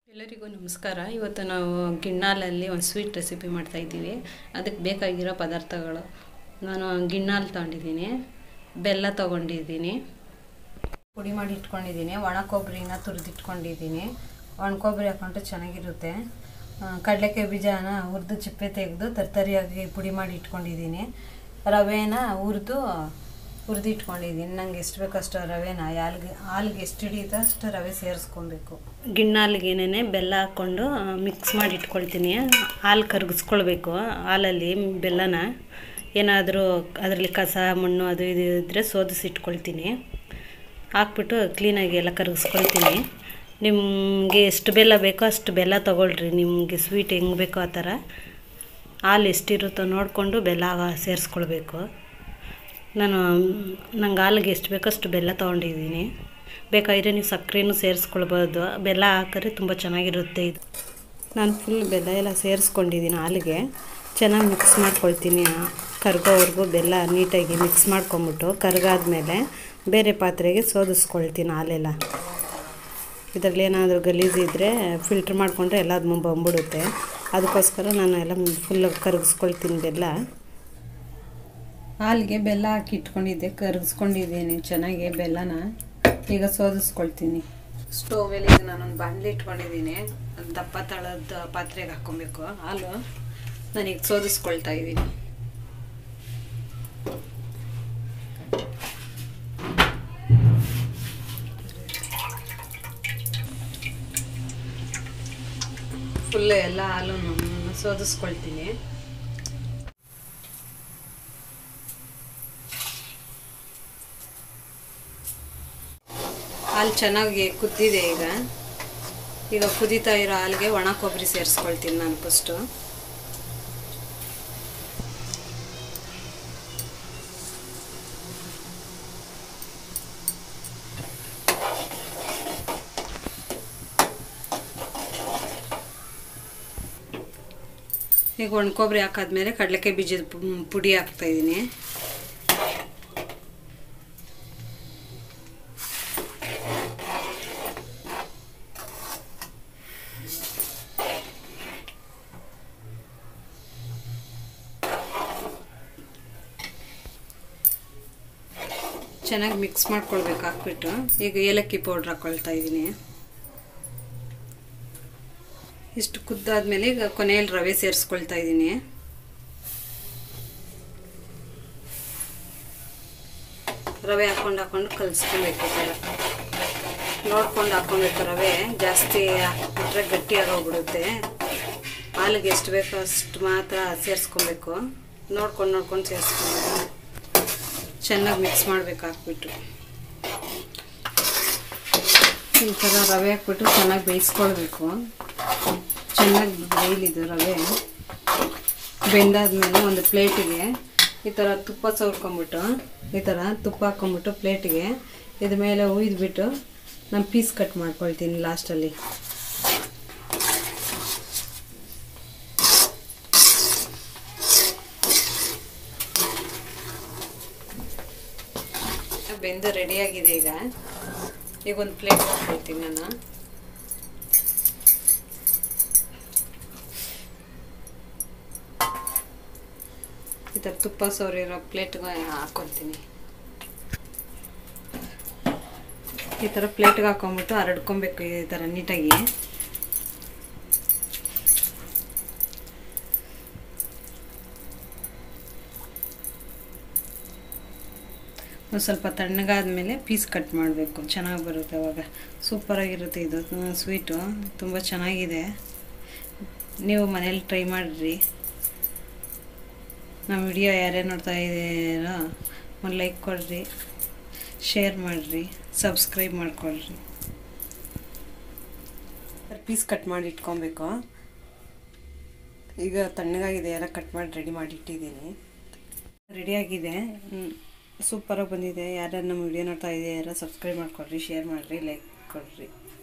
ಎಲ್ಲರಿಗೂ ನಮಸ್ಕಾರ ಇವತ್ತು ನಾವು ಗಿಣ್ಣಾಲಲ್ಲಿ ಒಂದು ಸ್ವೀಟ್ ರೆಸಿಪಿ ಮಾಡ್ತಾಯಿದ್ದೀವಿ ಅದಕ್ಕೆ ಬೇಕಾಗಿರೋ ಪದಾರ್ಥಗಳು ನಾನು ಗಿಣ್ಣಾಲ್ ತೊಗೊಂಡಿದ್ದೀನಿ ಬೆಲ್ಲ ತೊಗೊಂಡಿದ್ದೀನಿ ಪುಡಿ ಮಾಡಿ ಇಟ್ಕೊಂಡಿದ್ದೀನಿ ಒಣ ಕೊಬ್ಬರಿನ ತುರಿದಿಟ್ಕೊಂಡಿದ್ದೀನಿ ಒಣ ಕೊಬ್ಬರಿ ಹಾಕೊಂಡ್ರೆ ಚೆನ್ನಾಗಿರುತ್ತೆ ಆ, ಕಡಲೆಕಾಯಿ ಬೀಜನ ಹುರಿದು ಚಿಪ್ಪೆ ತೆಗೆದು ತರ್ತರಿಯಾಗಿ ಪುಡಿ ಮಾಡಿ ಇಟ್ಕೊಂಡಿದ್ದೀನಿ ರವೆನ ಹುರಿದು ಹುರಿದು ಇಟ್ಕೊಂಡಿದ್ದೀನಿ ನಂಗೆ ಎಷ್ಟು ಬೇಕೋ ಅಷ್ಟು ರವೆನ ಹಾಲ್ಗೆ ಹಾಲ್ಗೆ ಎಷ್ಟು ಹಿಡಿಯುತ್ತೋ ಅಷ್ಟು ರವೆ ಸೇರಿಸ್ಕೊಬೇಕು ಗಿಣ್ಣಾಲ್ಗೇನೆ ಬೆಲ್ಲ ಹಾಕ್ಕೊಂಡು ಮಿಕ್ಸ್ ಮಾಡಿ ಇಟ್ಕೊಳ್ತೀನಿ ಹಾಲು ಕರಗಿಸ್ಕೊಳ್ಬೇಕು ಹಾಲಲ್ಲಿ ಬೆಲ್ಲನ ಏನಾದರೂ ಅದರಲ್ಲಿ ಕಸ ಮಣ್ಣು ಅದು ಇದು ಇದ್ದರೆ ಸೋದಿಸಿ ಇಟ್ಕೊಳ್ತೀನಿ ಹಾಕ್ಬಿಟ್ಟು ಕ್ಲೀನಾಗಿ ಎಲ್ಲ ಕರಗಿಸ್ಕೊಳ್ತೀನಿ ನಿಮಗೆ ಎಷ್ಟು ಬೆಲ್ಲ ಬೇಕೋ ಅಷ್ಟು ಬೆಲ್ಲ ತೊಗೊಳ್ರಿ ನಿಮಗೆ ಸ್ವೀಟ್ ಹೆಂಗೆ ಬೇಕೋ ಆ ಥರ ಹಾಲು ಎಷ್ಟಿರುತ್ತೋ ನೋಡಿಕೊಂಡು ಬೆಲ್ಲ ಸೇರಿಸ್ಕೊಳ್ಬೇಕು ನಾನು ನಂಗೆ ಹಾಲಿಗೆ ಎಷ್ಟು ಬೇಕೋ ಅಷ್ಟು ಬೆಲ್ಲ ತೊಗೊಂಡಿದ್ದೀನಿ ಬೇಕಾದರೆ ನೀವು ಸಕ್ಕರೆನೂ ಸೇರಿಸ್ಕೊಳ್ಬೋದು ಬೆಲ್ಲ ಹಾಕಿದ್ರೆ ತುಂಬ ಚೆನ್ನಾಗಿರುತ್ತೆ ಇದು ನಾನು ಫುಲ್ ಬೆಲ್ಲ ಎಲ್ಲ ಸೇರಿಸ್ಕೊಂಡಿದ್ದೀನಿ ಹಾಲಿಗೆ ಚೆನ್ನಾಗಿ ಮಿಕ್ಸ್ ಮಾಡ್ಕೊಳ್ತೀನಿ ಕರ್ಗೋವರೆಗೂ ಬೆಲ್ಲ ನೀಟಾಗಿ ಮಿಕ್ಸ್ ಮಾಡ್ಕೊಂಬಿಟ್ಟು ಕರ್ಗಾದ್ಮೇಲೆ ಬೇರೆ ಪಾತ್ರೆಗೆ ಸೋದಿಸ್ಕೊಳ್ತೀನಿ ಹಾಲೆಲ್ಲ ಇದರಲ್ಲಿ ಏನಾದರೂ ಗಲೀಜಿದ್ರೆ ಫಿಲ್ಟ್ರ್ ಮಾಡಿಕೊಂಡ್ರೆ ಎಲ್ಲ ಅದು ಬಂದ್ಬಿಡುತ್ತೆ ಅದಕ್ಕೋಸ್ಕರ ನಾನು ಎಲ್ಲ ಫುಲ್ ಕರಗಿಸ್ಕೊಳ್ತೀನಿ ಬೆಲ್ಲ ಹಾಲಿಗೆ ಬೆಲ್ಲ ಹಾಕಿ ಇಟ್ಕೊಂಡಿದ್ದೆ ಕರಗಿಸ್ಕೊಂಡಿದ್ದೀನಿ ಚೆನ್ನಾಗಿ ಬೆಲ್ಲನ ಈಗ ಸೋದಿಸ್ಕೊಳ್ತೀನಿ ಸ್ಟೋವ್ ಮೇಲೆ ಈಗ ನಾನೊಂದು ಬಾಣಲಿ ಇಟ್ಕೊಂಡಿದ್ದೀನಿ ಒಂದ್ ದಪ್ಪ ತಳದ ಪಾತ್ರೆಗೆ ಹಾಕ್ಕೊಬೇಕು ಹಾಲು ನಾನೀಗ ಸೋದಿಸ್ಕೊಳ್ತಾ ಇದ್ದೀನಿ ಫುಲ್ ಎಲ್ಲ ಹಾಲು ಸೋದಿಸ್ಕೊಳ್ತೀನಿ ಹಾಲು ಚೆನ್ನಾಗಿ ಕುದ್ದಿದೆ ಈಗ ಈಗ ಕುದೀತಾ ಇರೋ ಹಾಲಿಗೆ ಒಣ ಕೊಬ್ಬರಿ ಸೇರಿಸ್ಕೊಳ್ತೀನಿ ನಾನು ಫಸ್ಟು ಈಗ ಒಣ ಕೊಬ್ಬರಿ ಹಾಕಾದ್ಮೇಲೆ ಕಡಲೆಕಾಯಿ ಬೀಜದ ಪು- ಪುಡಿ ಹಾಕ್ತಾ ಇದ್ದೀನಿ ಚೆನ್ನಾಗಿ ಮಿಕ್ಸ್ ಮಾಡ್ಕೊಳ್ಬೇಕು ಹಾಕ್ಬಿಟ್ಟು ಈಗ ಏಲಕ್ಕಿ ಪೌಡ್ರ್ ಹಾಕ್ಕೊಳ್ತಾ ಇದ್ದೀನಿ ಇಷ್ಟು ಕುದ್ದಾದ್ಮೇಲೆ ಈಗ ಕೊನೆಯಲ್ಲಿ ರವೆ ಸೇರಿಸ್ಕೊಳ್ತಾ ಇದ್ದೀನಿ ರವೆ ಹಾಕೊಂಡು ಹಾಕೊಂಡು ಕಲಿಸ್ಕೊಬೇಕು ಈ ಥರ ನೋಡ್ಕೊಂಡು ಹಾಕ್ಕೊಬೇಕು ರವೆ ಜಾಸ್ತಿ ಹಾಕ್ಬಿಟ್ರೆ ಗಟ್ಟಿ ಆಗೋಗ್ಬಿಡುತ್ತೆ ಹಾಲಿಗೆ ಎಷ್ಟು ಬೇಕೋ ಅಷ್ಟು ಮಾತ್ರ ಸೇರಿಸ್ಕೊಬೇಕು ನೋಡ್ಕೊಂಡು ನೋಡ್ಕೊಂಡು ಸೇರಿಸ್ಕೊಬೇಕು ಚೆನ್ನಾಗಿ ಮಿಕ್ಸ್ ಮಾಡ್ಬೇಕು ಹಾಕ್ಬಿಟ್ಟು ಈ ಥರ ರವೆ ಹಾಕ್ಬಿಟ್ಟು ಚೆನ್ನಾಗಿ ಬೇಯಿಸ್ಕೊಳ್ಬೇಕು ಚೆನ್ನಾಗಿ ಬೇಯಲಿದು ರವೆ ಬೆಂದಾದ್ಮೇಲೆ ಒಂದು ಪ್ಲೇಟಿಗೆ ಈ ಥರ ತುಪ್ಪ ಸವರ್ಕೊಂಬಿಟ್ಟು ಈ ಥರ ತುಪ್ಪ ಹಾಕ್ಕೊಂಬಿಟ್ಟು ಪ್ಲೇಟಿಗೆ ಇದ್ರ ಮೇಲೆ ಹುಯ್ದುಬಿಟ್ಟು ನಾನು ಪೀಸ್ ಕಟ್ ಮಾಡ್ಕೊಳ್ತೀನಿ ಲಾಸ್ಟಲ್ಲಿ ಬೆಂದು ರೆಡಿಯಾಗಿದೆ ಈಗ ಈಗ ಒಂದು ಪ್ಲೇಟ್ ಹಾಕ್ಕೊಳ್ತೀನಿ ನಾನು ಈ ಥರ ತುಪ್ಪ ಸೋರಿರೋ ಪ್ಲೇಟ್ಗೆ ಹಾಕ್ಕೊಳ್ತೀನಿ ಈ ಥರ ಪ್ಲೇಟ್ಗೆ ಹಾಕೊಂಬಿಟ್ಟು ಹರಡ್ಕೊಬೇಕು ಈ ಥರ ನೀಟಾಗಿ ಒಂದು ಸ್ವಲ್ಪ ತಣ್ಣಗಾದ್ಮೇಲೆ ಪೀಸ್ ಕಟ್ ಮಾಡಬೇಕು ಚೆನ್ನಾಗಿ ಬರುತ್ತೆ ಅವಾಗ ಸೂಪರಾಗಿರುತ್ತೆ ಇದು ಸ್ವೀಟು ತುಂಬ ಚೆನ್ನಾಗಿದೆ ನೀವು ಮನೇಲಿ ಟ್ರೈ ಮಾಡಿರಿ ನಮ್ಮ ವಿಡಿಯೋ ಯಾರ್ಯಾರು ನೋಡ್ತಾ ಇದ್ದೀರೋ ಒಂದು ಲೈಕ್ ಕೊಡ್ರಿ ಶೇರ್ ಮಾಡಿರಿ ಸಬ್ಸ್ಕ್ರೈಬ್ ಮಾಡ್ಕೊಳ್ರಿ ಪೀಸ್ ಕಟ್ ಮಾಡಿ ಇಟ್ಕೊಬೇಕು ಈಗ ತಣ್ಣಗಾಗಿದೆ ಎಲ್ಲ ಕಟ್ ಮಾಡಿ ರೆಡಿ ಮಾಡಿ ಇಟ್ಟಿದ್ದೀನಿ ರೆಡಿಯಾಗಿದೆ ಸೂಪರಾಗಿ ಬಂದಿದೆ ಯಾರ್ಯಾರು ನಮ್ಮ ವಿಡಿಯೋ ನೋಡ್ತಾ ಇದ್ದೀರಾ ಸಬ್ಸ್ಕ್ರೈಬ್ ಮಾಡ್ಕೊಳ್ರಿ ಶೇರ್ ಮಾಡಿರಿ ಲೈಕ್ ಕೊಡ್ರಿ